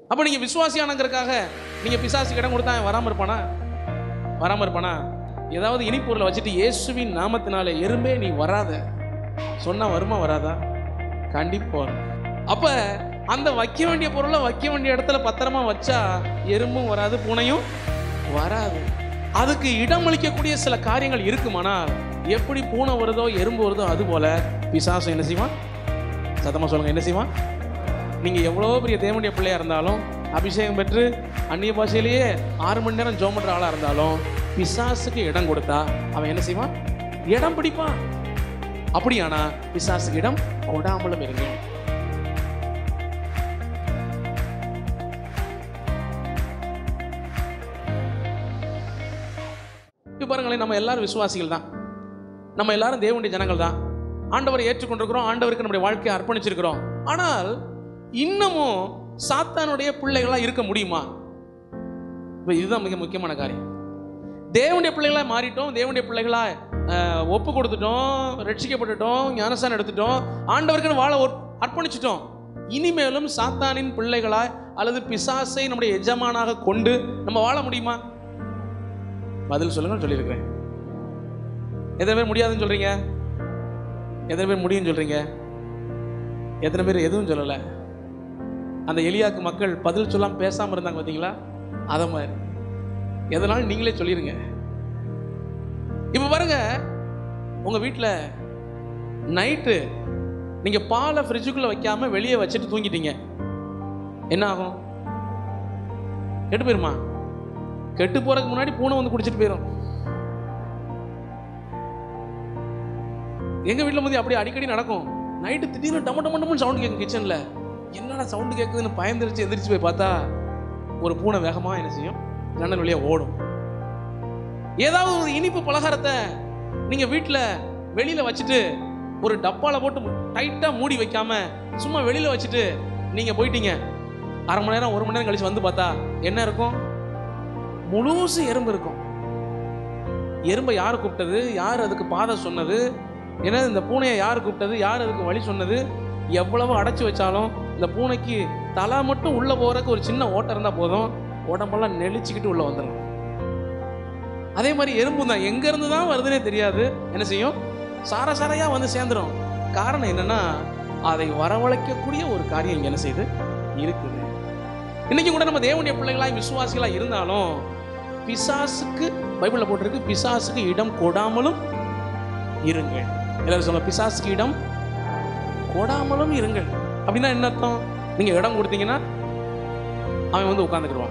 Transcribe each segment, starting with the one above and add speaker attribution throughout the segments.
Speaker 1: அப்போ நீங்கள் விசுவாசியானங்கிறதுக்காக நீங்கள் பிசாசுக்கு இடம் கொடுத்தா அவன் வராமல் இருப்பானா வராமல் இருப்பானா ஏதாவது இனிப்பொருளை வச்சுட்டு இயேசுவின் நாமத்தினால எறும்பே நீ வராத சொன்னா வருமா வராதா கண்டிப்பா வரும் அப்ப அந்த வைக்க வேண்டிய பொருளை வைக்க வேண்டிய இடத்துல பத்திரமா வச்சா எறும்பும் வராது பூனையும் வராது அதுக்கு இடம் அளிக்கக்கூடிய சில காரியங்கள் இருக்குமானால் எப்படி பூனை வருதோ எறும்பு வருதோ அது போல பிசாசம் என்ன செய்வான் சத்தமா சொல்லுங்க என்ன செய்வான் நீங்க எவ்வளோ பெரிய தேவனுடைய பிள்ளையா இருந்தாலும் அபிஷேகம் பெற்று அந்நிய பாஷையிலேயே ஆறு மணி நேரம் ஜோம் பண்ற ஆளா இருந்தாலும் பிசாசுக்கு இடம் கொடுத்தா அவன் என்ன செய்வான் இடம் பிடிப்பான் அப்படியானா பிசாசுக்கு இடம் கொடாமலும் இருங்க இப்ப பாருங்களேன் நம்ம எல்லாரும் விசுவாசிகள் தான் நம்ம எல்லாரும் தேவனுடைய ஜனங்கள் தான் ஆண்டவரை ஏற்றுக்கொண்டிருக்கிறோம் ஆண்டவருக்கு நம்முடைய வாழ்க்கையை அர்ப்பணிச்சிருக்கிறோம் ஆனால் இன்னமும் சாத்தானுடைய பிள்ளைகளா இருக்க முடியுமா இப்ப இதுதான் மிக முக்கியமான காரியம் தேவனுடைய பிள்ளைகளா மாறிட்டோம் தேவனுடைய பிள்ளைகளா அஹ், ஒப்பு கொடுத்துட்டோம் ரட்சிக்கப்பட்டுட்டோம் ஞானஸ்தானம் எடுத்துட்டோம் ஆண்டவருக்குன்னு வாழ ஒர்- அர்ப்பணிச்சிட்டோம் இனிமேலும் சாத்தானின் பிள்ளைகளாய் அல்லது பிசாசை நம்முடைய எஜமானாக கொண்டு நம்ம வாழ முடியுமா பதில் சொல்லுங்க சொல்லியிருக்கிறேன் எத்தனை பேர் முடியாதுன்னு சொல்றீங்க எத்தனை பேர் முடியும்னு சொல்றீங்க எத்தனை பேர் எதுவும் சொல்லலை அந்த எலியாக்கு மக்கள் பதில் சொல்லாம பேசாம இருந்தாங்க பார்த்தீங்களா அத மாதிரி எதனாலும் நீங்களே சொல்லிருங்க இப்ப பாருங்க உங்க வீட்டில் நைட்டு நீங்க பாலை ஃப்ரிட்ஜுக்குள்ள வைக்காம வெளியே வச்சுட்டு தூங்கிட்டீங்க என்ன ஆகும் கெட்டு போயிருமா கெட்டு போறதுக்கு முன்னாடி பூனை வந்து குடிச்சிட்டு போயிடும் எங்க வீட்டில் வந்து அப்படி அடிக்கடி நடக்கும் நைட்டு திடீர்னு டம டம டமன்னு சவுண்ட் கேட்கும் கிச்சனில் என்னடா சவுண்டு கேட்குதுன்னு பயந்துருச்சு எந்திரிச்சு போய் பார்த்தா ஒரு பூனை வேகமா என்ன செய்யும் ஜன்னல் வழியா ஓடும் ஏதாவது ஒரு இனிப்பு பலகாரத்தை நீங்க வீட்டில் வெளியில வச்சுட்டு ஒரு டப்பால போட்டு டைட்டா மூடி வைக்காம சும்மா வெளியில வச்சுட்டு நீங்க போயிட்டீங்க அரை மணி நேரம் ஒரு மணி நேரம் கழிச்சு வந்து பார்த்தா என்ன இருக்கும் முழுசு எறும்பு இருக்கும் எறும்பை யார் கூப்பிட்டது யார் அதுக்கு பாதை சொன்னது ஏன்னா இந்த பூனையை யார் கூப்பிட்டது யார் அதுக்கு வழி சொன்னது எவ்வளவு அடைச்சி வச்சாலும் இந்த பூனைக்கு தலை மட்டும் உள்ள போறதுக்கு ஒரு சின்ன ஓட்டம் இருந்தா போதும் உடம்பெல்லாம் நெளிச்சுக்கிட்டு உள்ள வந்துடும் அதே மாதிரி எறும்பு தான் எங்க இருந்து தான் வருதுன்னே தெரியாது என்ன செய்யும் சார சாரையா வந்து சேர்ந்துடும் காரணம் என்னன்னா அதை வரவழைக்கக்கூடிய ஒரு காரியம் இங்க என்ன செய்யுது இருக்குது இன்னைக்கு கூட நம்ம தேவனுடைய பிள்ளைகளாய் விசுவாசிகளா இருந்தாலும் பிசாசுக்கு பைபிள்ல போட்டிருக்கு பிசாசுக்கு இடம் கொடாமலும் இருங்கள் எல்லாரும் சொல்ல பிசாசுக்கு இடம் கொடாமலும் இருங்கள் அப்படின்னா என்ன அர்த்தம் நீங்க இடம் கொடுத்தீங்கன்னா அவன் வந்து உட்காந்துக்கிடுவான்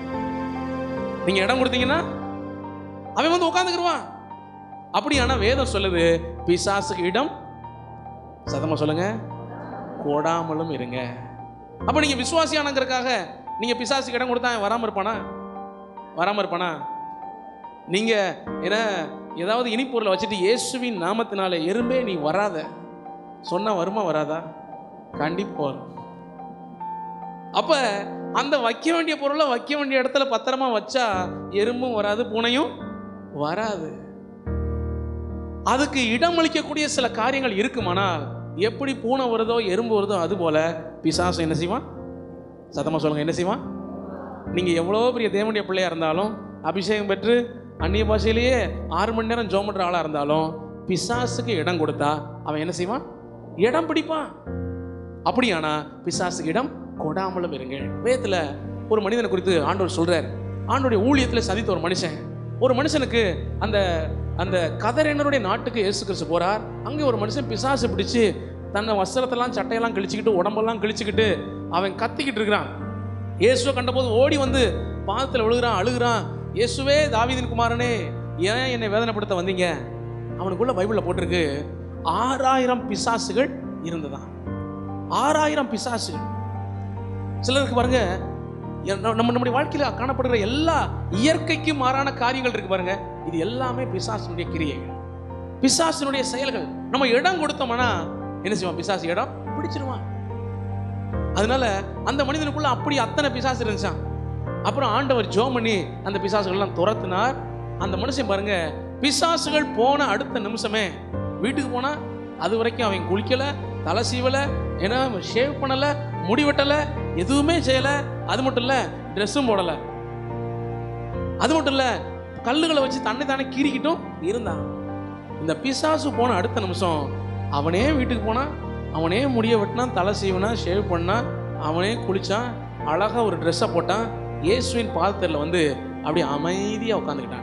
Speaker 1: நீங்க இடம் கொடுத்தீங்கன்னா அவன் வந்து உட்காந்துக்கிடுவான் அப்படியானா வேதம் சொல்லுது பிசாசுக்கு இடம் சதமா சொல்லுங்க கொடாமலும் இருங்க அப்ப நீங்க விசுவாசியானங்கிறதுக்காக நீங்க பிசாசுக்கு இடம் கொடுத்தா அவன் வராம இருப்பானா வராம இருப்பானா நீங்க என்ன ஏதாவது இனிப்பொருளை வச்சுட்டு இயேசுவின் நாமத்தினால எறும்பே நீ வராத சொன்னா வருமா வராதா கண்டிப்பா வரும் அப்ப அந்த வைக்க வேண்டிய பொருளை வைக்க வேண்டிய இடத்துல பத்திரமா வச்சா எறும்பும் வராது பூனையும் வராது அதுக்கு இடம் அளிக்கக்கூடிய சில காரியங்கள் இருக்குமானால் எப்படி பூனை வருதோ எறும்பு வருதோ அது போல பிசாசம் என்ன செய்வான் சத்தமா சொல்லுங்க என்ன செய்வான் நீங்க எவ்வளோ பெரிய தேவனுடைய பிள்ளையா இருந்தாலும் அபிஷேகம் பெற்று அந்நிய பாஷையிலேயே ஆறு மணி நேரம் ஜோம் பண்ற ஆளா இருந்தாலும் பிசாசுக்கு இடம் கொடுத்தா அவன் என்ன செய்வான் இடம் பிடிப்பான் அப்படியானா பிசாசுக்கு இடம் கொடாமலும் இருங்கள் வேதத்துல ஒரு மனிதனை குறித்து ஆண்டவர் சொல்றார் ஆண்டோடைய ஊழியத்துல சதித்த ஒரு மனுஷன் ஒரு மனுஷனுக்கு அந்த அந்த கதறினருடைய நாட்டுக்கு இயேசு கிறிஸ்து போறார் அங்கே ஒரு மனுஷன் பிசாசு பிடிச்சு தன்னை வஸ்திரத்தெல்லாம் சட்டையெல்லாம் கிழிச்சுக்கிட்டு உடம்பெல்லாம் கிழிச்சுக்கிட்டு அவன் கத்திக்கிட்டு இருக்கிறான் இயேசுவை கண்டபோது ஓடி வந்து பாதத்தில் விழுகிறான் அழுகிறான் இயேசுவே தாவீதின் குமாரனே ஏன் என்னை வேதனைப்படுத்த வந்தீங்க அவனுக்குள்ள பைபிளில் போட்டிருக்கு ஆறாயிரம் பிசாசுகள் இருந்ததாம் ஆறாயிரம் பிசாசுகள் சிலருக்கு பாருங்க எ- நம்ம நம்ம- நம்முடைய வாழ்க்கையில காணப்படுகிற எல்லா இயற்கைக்கு மாறான காரியங்கள் இருக்கு பாருங்க இது எல்லாமே பிசாசினுடைய கிரியைகள் பிசாசினுடைய செயல்கள் நம்ம இடம் கொடுத்தோம்னா என்ன செய்வான் பிசாசு இடம் பிடிச்சிருவான் அதனால அந்த மனிதனுக்குள்ள அப்படி அத்தனை பிசாசு இருந்துச்சான் அப்புறம் ஆண்டவர் ஜோம் பண்ணி அந்த பிசாசுகள்லாம் துரத்தினார் அந்த மனுஷன் பாருங்க பிசாசுகள் போன அடுத்த நிமிஷமே வீட்டுக்கு போனா அது வரைக்கும் அவன் குளிக்கல தலை சீவல ஏன்னா ஷேவ் பண்ணல முடி வெட்டல எதுவுமே செய்யல அது மட்டும் இல்லை ட்ரெஸ்ஸும் போடலை அது மட்டும் இல்லை கல்லுகளை வச்சு தன்னை தானே கீறிக்கிட்டும் இருந்தான் இந்த பிசாசு போன அடுத்த நிமிஷம் அவனே வீட்டுக்கு போனான் அவனே முடிய வெட்டினான் தலை சீவனா ஷேவ் பண்ணான் அவனே குளிச்சான் அழகா ஒரு ட்ரெஸ்ஸை போட்டான் இயேசுவின் பாதத்தில் வந்து அப்படியே அமைதியாக உட்காந்துக்கிட்டான்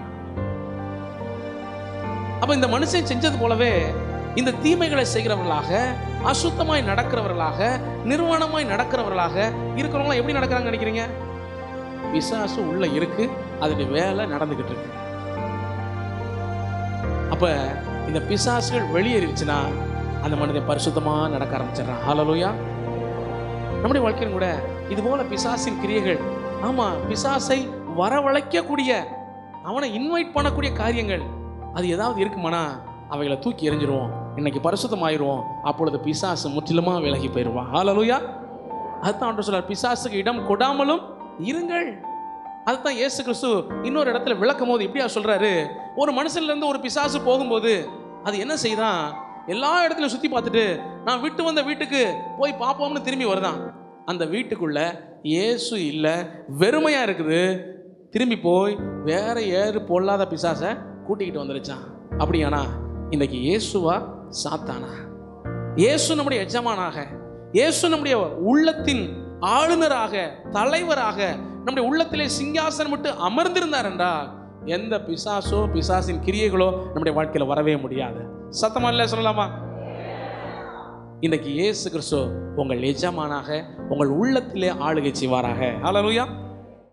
Speaker 1: அப்ப இந்த மனுஷன் செஞ்சது போலவே இந்த தீமைகளை செய்கிறவர்களாக அசுத்தமாய் நடக்கிறவர்களாக நிர்வாணமாய் நடக்கிறவர்களாக இருக்கிறவங்களாம் எப்படி நடக்கிறாங்க நினைக்கிறீங்க பிசாசு உள்ள இருக்கு அதனுடைய வேலை நடந்துகிட்டு இருக்கு அப்ப இந்த பிசாசுகள் வெளியேறிடுச்சுன்னா அந்த மனிதன் பரிசுத்தமா நடக்க ஆரம்பிச்சிடறான் ஹalleluya நம்முடைய வாழ்க்கையிலும் கூட இது போல பிசாசின் கிரியைகள் ஆமா பிசாசை வரவழைக்கக்கூடிய அவனை இன்வைட் பண்ணக்கூடிய காரியங்கள் அது ஏதாவது இருக்குமானா அவைகளை தூக்கி எறிஞ்சிருவோம் இன்னைக்கு பரிசுத்தமாயிருவோம் அப்பொழுது பிசாசு முற்றிலுமா விலகி போயிடுவான் ஹalleluya அதுதான் ஆண்டவர் சொல்றார் பிசாசுக்கு இடம் கொடாமலும் இருங்கள் அதுதான் இயேசு கிறிஸ்து இன்னொரு இடத்துல விளக்கும் போது இப்படியா சொல்றாரு ஒரு மனுஷன்ல இருந்து ஒரு பிசாசு போகும்போது அது என்ன செய்தான் எல்லா இடத்துலையும் சுத்தி பார்த்துட்டு நான் விட்டு வந்த வீட்டுக்கு போய் பார்ப்போம்னு திரும்பி வருதான் அந்த வீட்டுக்குள்ள இயேசு இல்லை வெறுமையா இருக்குது திரும்பி போய் வேற ஏறு பொல்லாத பிசாசை கூட்டிக்கிட்டு வந்துருச்சான் அப்படியானா இன்னைக்கு இயேசுவா சாத்தானா இயேசு நம்முடைய எஜமானாக இயேசு நம்முடைய உள்ளத்தின் ஆளுநராக தலைவராக நம்முடைய உள்ளத்திலே சிங்காசனம் விட்டு அமர்ந்திருந்தார் என்றால் எந்த பிசாசோ பிசாசின் கிரியைகளோ நம்முடைய வாழ்க்கையில வரவே முடியாது சத்தமா இல்லை சொல்லலாமா இன்னைக்கு இயேசு கிறிஸ்து உங்கள் எஜமானாக உங்கள் உள்ளத்திலே ஆளுகை செய்வாராக ஹalleluya